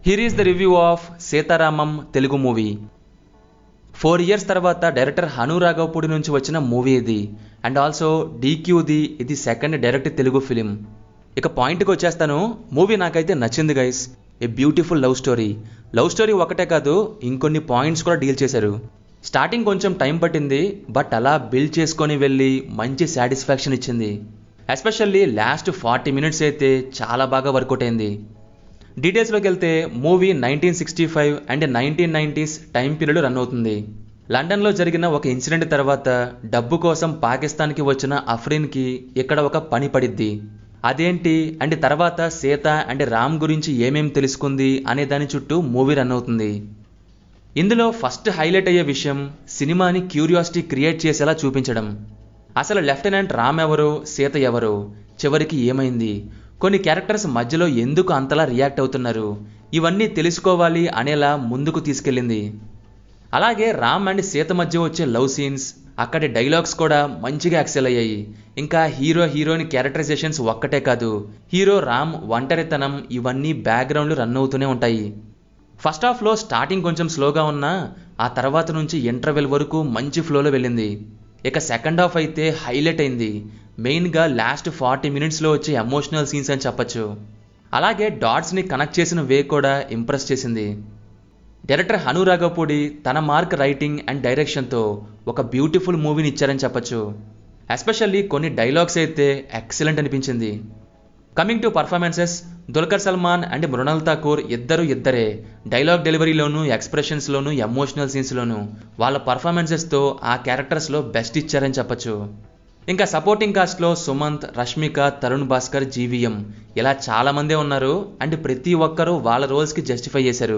here is the review of Sita Ramam Telugu movie four years తర్వాత director Hanu Raghavapudi నుంచి వచ్చిన మూవీ ఇది అండ్ ఆల్సో డీక్యూది ఇది సెకండ్ డైరెక్ట్ తెలుగు ఫిలిం ఇక పాయింట్కి వచ్చేస్తాను మూవీ నాకైతే నచ్చింది guys a beautiful love story love story ఒకటే కాదు ఇంకొన్ని పాయింట్స్ కూడా డీల్ చేశారు స్టార్టింగ్ కొంచెం టైం పట్టింది బట్ అలా బిల్డ్ చేసుకొని వెళ్ళి మంచి సాటిస్ఫాక్షన్ ఇచ్చింది ఎస్పెషల్లీ లాస్ట్ ఫార్టీ మినిట్స్ అయితే చాలా బాగా వర్కౌట్ అయింది డీటెయిల్స్లోకి వెళ్తే movie nineteen sixty five and nineteen nineties time period run అవుతుంది లండన్లో జరిగిన ఒక ఇన్సిడెంట్ తర్వాత డబ్బు కోసం పాకిస్తాన్కి వచ్చిన అఫ్రీన్కి ఇక్కడ ఒక పని పడిద్ది అదేంటి అండ్ తర్వాత సీత అండ్ రామ్ గురించి ఏమేం తెలుసుకుంది అనే దాని చుట్టూ మూవీ రన్ అవుతుంది ఇందులో ఫస్ట్ హైలైట్ అయ్యే విషయం సినిమాని క్యూరియాసిటీ క్రియేట్ చేసేలా చూపించడం అసలు లెఫ్టినెంట్ రామ్ ఎవరు సీత ఎవరు చివరికి ఏమైంది కొన్ని క్యారెక్టర్స్ మధ్యలో ఎందుకు అంతలా రియాక్ట్ అవుతున్నారు ఇవన్నీ తెలుసుకోవాలి అనేలా ముందుకు తీసుకెళ్ళింది అలాగే రామ్ అండ్ సీత మధ్య వచ్చే లవ్ సీన్స్ అక్కడి డైలాగ్స్ కూడా మంచిగా ఎక్సెల్ అయ్యాయి ఇంకా హీరో హీరోయిన్ క్యారెక్టరైజేషన్స్ ఒక్కటే కాదు హీరో రామ్ ఒంటరితనం ఇవన్నీ బ్యాక్గ్రౌండ్లో రన్ అవుతూనే ఉంటాయి ఫస్ట్ హాఫ్లో స్టార్టింగ్ కొంచెం స్లోగా ఉన్నా ఆ తర్వాత నుంచి ఇంటర్వెల్ వరకు మంచి ఫ్లోలో వెళ్ళింది ఇక సెకండ్ హాఫ్ అయితే హైలైట్ అయింది మెయిన్గా లాస్ట్ ఫార్టీ మినిట్స్లో వచ్చే ఎమోషనల్ సీన్స్ అని చెప్పొచ్చు అలాగే డాట్స్ని కనెక్ట్ చేసిన వే కూడా ఇంప్రెస్ చేసింది డైరెక్టర్ హను రాఘవపూడి తన మార్క్ రైటింగ్ అండ్ డైరెక్షన్తో ఒక బ్యూటిఫుల్ మూవీని ఇచ్చారని చెప్పొచ్చు ఎస్పెషల్లీ కొన్ని డైలాగ్స్ అయితే ఎక్సలెంట్ అనిపించింది coming to performances Dulquer Salmaan and Mrunal Thakur ఇద్దరు ఇద్దరే డైలాగ్ డెలివరీలోను ఎక్స్ప్రెషన్స్లోను ఎమోషనల్ సీన్స్లోను వాళ్ళ పర్ఫార్మెన్సెస్తో ఆ క్యారెక్టర్స్లో బెస్ట్ ఇచ్చారని చెప్పొచ్చు ఇంకా సపోర్టింగ్ కాస్ట్లో సుమంత్ రష్మిక తరుణ్ భాస్కర్ జీవీఎం ఇలా చాలామందే ఉన్నారు అండ్ ప్రతి ఒక్కరూ వాళ్ళ రోల్స్కి జస్టిఫై చేశారు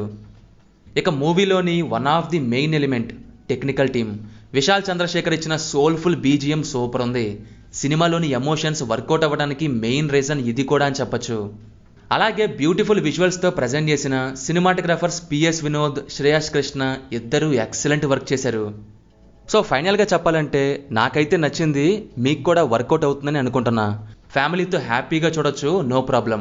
ఇక మూవీలోని one of the main element technical team Vishal Chandrashekhar ఇచ్చిన సోల్ఫుల్ బీజిఎం సూపర్ ఉంది సినిమాలోని ఎమోషన్స్ వర్కౌట్ అవ్వడానికి మెయిన్ రీజన్ ఇది కూడా అని చెప్పొచ్చు అలాగే బ్యూటిఫుల్ విజువల్స్తో ప్రజెంట్ చేసిన సినిమాటోగ్రాఫర్స్ పిఎస్ వినోద్ శ్రేయాస్ కృష్ణ ఇద్దరు ఎక్సలెంట్ వర్క్ చేశారు సో ఫైనల్గా చెప్పాలంటే నాకైతే నచ్చింది మీకు కూడా వర్కౌట్ అవుతుందని అనుకుంటున్నా ఫ్యామిలీతో హ్యాపీగా చూడొచ్చు no problem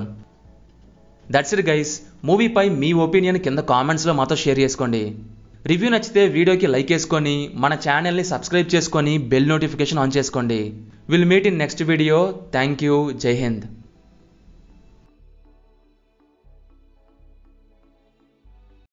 that's it guys మూవీపై మీ ఒపీనియన్ కింద కామెంట్స్లో మాతో షేర్ చేసుకోండి రివ్యూ నచ్చితే వీడియోకి లైక్ వేసుకొని మన ఛానల్ని సబ్స్క్రైబ్ చేసుకొని బెల్ నోటిఫికేషన్ ఆన్ చేసుకోండి will meet in next video thank you Jai Hind